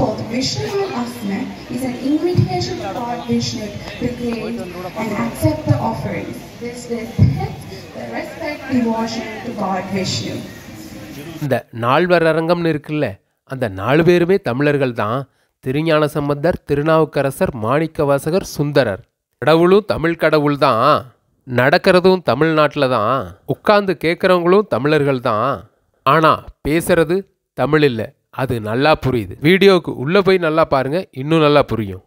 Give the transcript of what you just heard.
Fourth, Vishnu Asana is an invitation to God Vishnu to create and accept the offerings. This depicts the respect devotion to God Vishnu. இந்த நால்வர் அரங்கம்னு இருக்குல்ல அந்த நாலு பேருமே தமிழர்கள் தான் திருஞான சம்பந்தர் திருநாவுக்கரசர் மாணிக்கவாசகர் சுந்தரர் கடவுளும் தமிழ் கடவுள் தான் நடக்கிறதும் தமிழ்நாட்டில் தான் உட்கார்ந்து கேட்குறவங்களும் தமிழர்கள் தான் ஆனால் பேசுறது தமிழ் இல்லை அது நல்லா புரியுது வீடியோவுக்கு உள்ளே போய் நல்லா பாருங்க இன்னும் நல்லா புரியும்